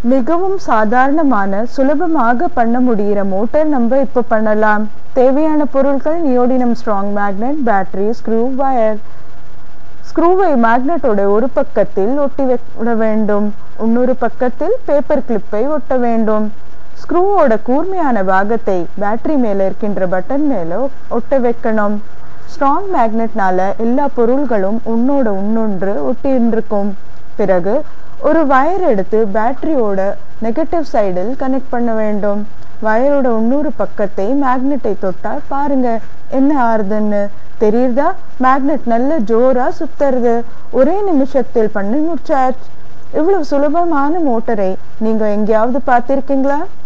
மிகவும் சாதாரணமான சுலபமாக பண்ண முடிகிற மோட்டார் நம்ம இப்போ பண்ணலாம் தேவையான பொருட்கள் neodymium strong magnet battery screw wire ஸ்க்ரூவை மேக்னெட்டோட ஒரு பக்கத்தில் ஒட்டி விட வேண்டும் இன்னொரு பக்கத்தில் பேப்பர் கிளிப்பை ஒட்ட வேண்டும் ஸ்க்ரூவோட கூர்மையான பாகத்தை பேட்டரி மேலே இருக்கின்ற பட்டன் மேலே ஒட்ட வைக்கணும் ஸ்ட்ராங் மேக்னெட்னால எல்லா பொருள்களும் உன்னோட உன்னொன்று ஒட்டி இருக்கும் பிறகு ஒரு வயர் எடுத்து பேட்டரியோட நெகட்டிவ் சைடில் கனெக்ட் பண்ண வேண்டும் வயரோட இன்னொரு பக்கத்தை மேக்னெட்டை தொட்டா பாருங்க என்ன ஆறுதுன்னு தெரியுதா மேக்னெட் நல்ல ஜோரா சுத்துறது ஒரே நிமிஷத்தில் பண்ணி முடிச்சாச்சு இவ்வளவு சுலபமான மோட்டரை நீங்க எங்கேயாவது பார்த்திருக்கீங்களா